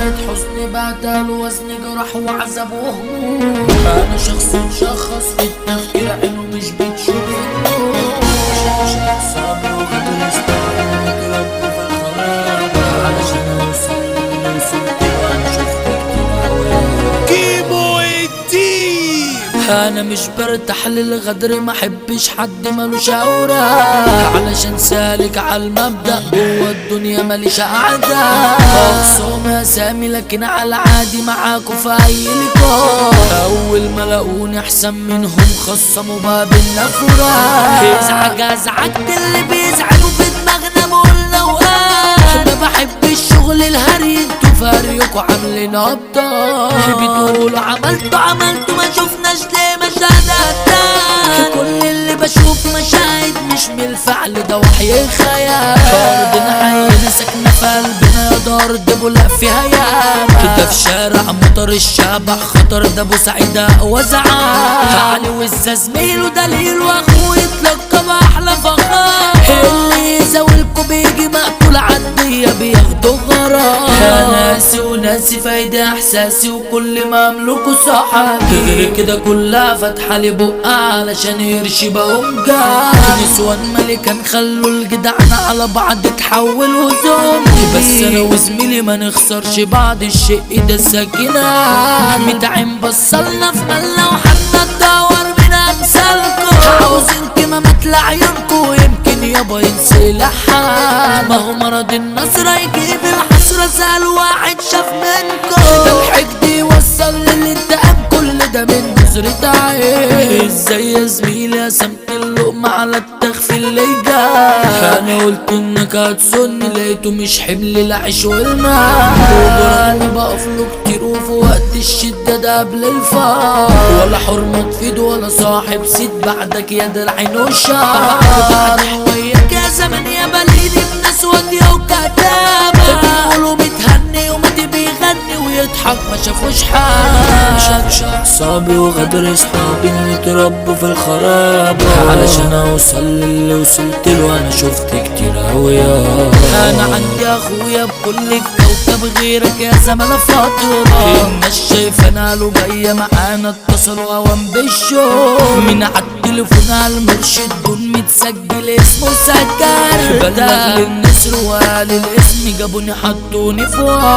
ساعة حزن بعتال وزن جرح وعذاب وهموم انا شخص مشخص في التفكير عينه مش بتشوف النور شخص صعب وغدر استعمل ربه في الخراب علشان اوصل اللي وصلت له انا شفت كتير أوي. كيمو الديب انا مش برتاح للغدر ما احبش حد ملوش اوراق علشان سالك على المبدا جوه الدنيا ماليش اعداء اقسم اسامي لكن على عادي معاكوا في اي لقاء اول ما لقوني احسن منهم خصموا باب النفورة ازعج ازعجت اللي بيزعجوا في دماغنا مقولنا وقال ما بحب الشغل الهري انتوا فريقوا عاملين ابطال بتقولوا عملتوا عملتوا ما شفناش ليه مشاهدات كل اللي بشوف مشاهد مش من الفعل ده وحي خيال ارضنا حينا ساكنه في قلبنا يا دار دبو لا فيها ياما كده في شارع مطر الشبح خطر ده ابو سعيد وزعان علي وزا زميله دليل واخوه يتلقى باحلى فخار اللي يزاولكوا بيجي مقتول عالدية بياخدوا غرام انا ناسي وناسي فايدة احساسي وكل ما املكه صحاب غير كده كلها فاتحة لي بقها علشان يرشي بقوم جاب نسوان ملكا خلوا الجدعنا على بعض تحول هزوم بس انا وزميلي ما نخسرش بعض الشيء ده السكينة متعين بصلنا في ملة وحنا ندور من امثالكم عاوزين كمامات لعيونكم يمكن يابا ينسي لحام ما هو مرض النصر يجيب الحسرة سأل واحد شاف منكم ده الحقد يوصل للانتقام كل ده من نظرة عين ازاي يا زميلي قسمت اللقمة على التخفي اللي جاي انا قلت انك هتصن لقيته مش حمل العيش والماء وبراني بقف له كتير وفي وقت الشدة ده قبل الفار ولا حرمة تفيد ولا صاحب سيد بعدك يا ده العين والشعر بعدين وياك يا زمن يا بليدي بناس وادية وكتابة بيقولوا بتهني ومتي بيغني ويضحك ما شافوش حاجة شافش اعصابي وغدر اصحابي اللي اتربوا في الخراب علشان اوصل للي وصلت له انا شفت كتير اوي انا عندي اخويا بكل الكوكب غيرك يا زمن فترة الناس شايفانا له جاية معانا اتصلوا اوام بالشوق من عالتليفون على المرشد دون متسجل اسمه سكر بلغ للنسر وقال الاسم جابوني حطوني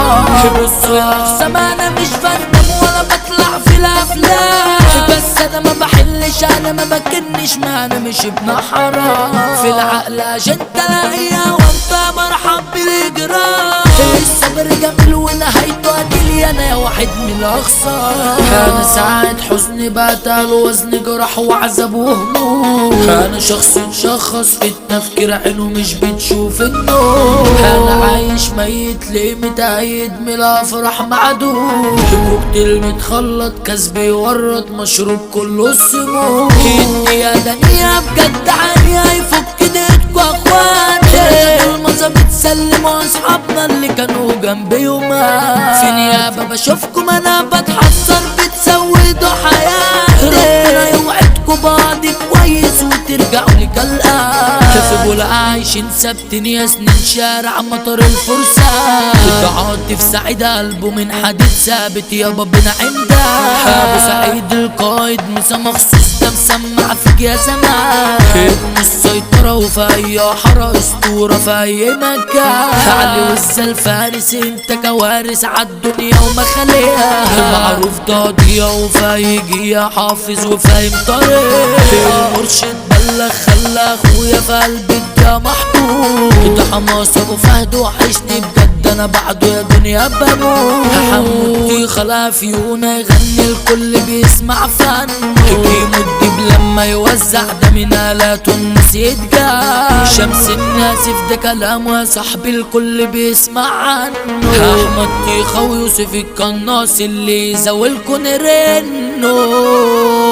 فوق بصوا يا اقسم انا مش فندم ولا بطلع في الافلام بس انا ما بحلش انا ما بكنش ما انا مش ابن حرام في العقل عشان تلاقيها وانت مرحب بالاجرام الصبر جميل ونهايته قتلي انا يا واحد من الاخصام انا ساعة حزن بقتل وزن جرح وعذاب وهموم انا شخص مشخص في التفكير عينه مش بتشوف النور انا عايش ميت ليه متأيد من الافراح معدوم كوكتيل متخلط كاس بيورط مشروب كله السموم الدنيا دنيا بجد عالية يفك ايديكوا اخوان المظة بتسلموا اصحابنا اللي كانوا جنبي يومان في نيابة بشوفكم انا بتحسر بتسودوا حياتي ربنا يوعدكوا بعض كويس وترجعوا لي كالآن في بولا عايشين ثابتين يا سنين شارع مطر الفرسان عاطف سعيد قلبه من حديد ثابت يابا بنا عندها ابو سعيد القائد مسا مخصوص ده مسمع فيك يا زمان ابن السيطرة وفي اي حارة اسطورة في اي مكان علي وزة الفارس انت كوارث عالدنيا وما خليها معروف ضاضية وفايجية حافظ وفاهم طريق المرشد بلغ خلى اخويا في قلبي الدنيا محطوط ده حماس ابو فهد وحشني بجد انا بعده يا دنيا بموت حمودي خلاف يونا يغني الكل بيسمع فن يقيم الدب لما يوزع ده من آلاته الناس يتجاه شمس الناس في ده كلامه يا صاحبي الكل بيسمع عنه احمد طيخة ويوسف القناص اللي يزاولكوا نرنه